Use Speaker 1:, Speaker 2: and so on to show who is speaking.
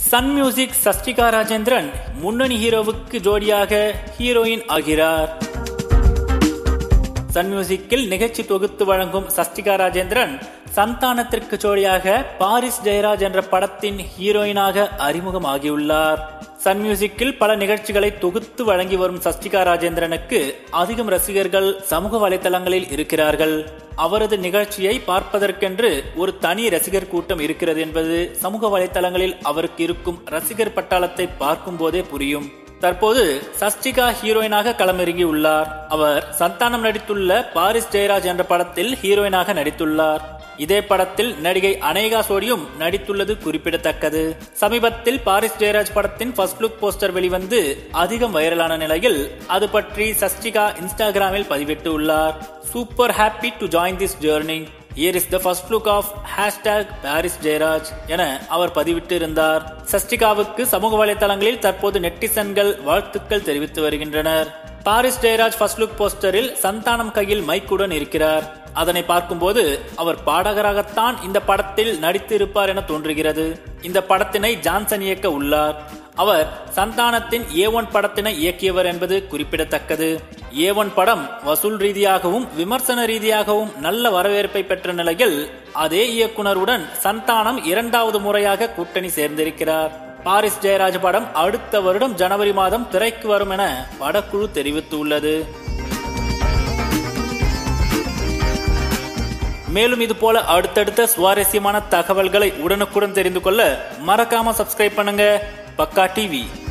Speaker 1: Sun music Shashtika Rajendran முன்னணி ஹீரோவுக்கு ஜோடியாக ஹீரோயின் ஆகிறார் சன் மியூசிக்கில் நிகழ்ச்சி தொகுத்து வழங்கும் சஷ்டிகா ராஜேந்திரன் சந்தானத்திற்கு ஜோடியாக பாரிஸ் ஜெயராஜ் என்ற படத்தின் ஹீரோயினாக அறிமுகமாகியுள்ளார் சன் மியூசிக்கில் பல நிகழ்ச்சிகளை தொகுத்து வழங்கி வரும் சஷ்டிகா ராஜேந்திரனுக்கு அதிகம் ரசிகர்கள் சமூக வலைதளங்களில் இருக்கிறார்கள் அவரது நிகழ்ச்சியை பார்ப்பதற்கென்று ஒரு தனி ரசிகர் கூட்டம் இருக்கிறது என்பது சமூக வலைதளங்களில் அவருக்கு இருக்கும் ரசிகர் பட்டாளத்தை பார்க்கும் போதே புரியும் தற்போது சஷ்டிகா ஹீரோயினாக களமிறங்கி உள்ளார் அவர் சந்தானம் நடித்துள்ள பாரிஸ் ஜெயராஜ் என்ற படத்தில் ஹீரோயினாக நடித்துள்ளார் இதே படத்தில் நடிகை அனேகா சோடியும் நடித்துள்ளது குறிப்பிடத்தக்கது சமீபத்தில் பாரிஸ் ஜெயராஜ் படத்தின் ஃபர்ஸ்ட் லுக் போஸ்டர் வெளிவந்து அதிகம் வைரலான நிலையில் அது பற்றி சஷ்டிகா இன்ஸ்டாகிராமில் பதிவிட்டு உள்ளார் super happy to join this journey year is the first look of hashtag Parris Jeyaraj என அவர் பதிவிட்டு இருந்தார் சஷ்டிகாவுக்கு சமூக வலைதளங்களில் தற்போது நெட்டிசன்கள் வாழ்த்துக்கள் தெரிவித்து வருகின்றனர் பாரிஸ் ஜெயராஜ் ஃபர்ஸ்ட் லுக் போஸ்டரில் சந்தானம் கையில் மைக்குடன் இருக்கிறார் அதனை பார்க்கும்போது அவர் பாடகராகத்தான் இந்த படத்தில் நடித்து இருப்பார் என தோன்றுகிறது இந்த படத்தினை ஜான்சன் இயக்க உள்ளார் அவர் சந்தானத்தின் ஏ ஒன் படத்தினை இயக்கியவர் என்பது குறிப்பிடத்தக்கது ஏ ஒன் படம் வசூல் ரீதியாகவும் விமர்சன ரீதியாகவும் நல்ல வரவேற்பை பெற்ற நிலையில் அதே இயக்குனருடன் சந்தானம் இரண்டாவது முறையாக கூட்டணி சேர்ந்திருக்கிறார் பாரிஸ் ஜெயராஜ் படம் அடுத்த வருடம் ஜனவரி மாதம் திரைக்கு வரும் என படக்குழு தெரிவித்துள்ளது மேலும் இது போல அடுத்தடுத்த சுவாரஸ்யமான தகவல்களை உடனுக்குடன் தெரிந்து கொள்ள மறக்காம சப்ஸ்கிரைப் பண்ணுங்க பக்கா டிவி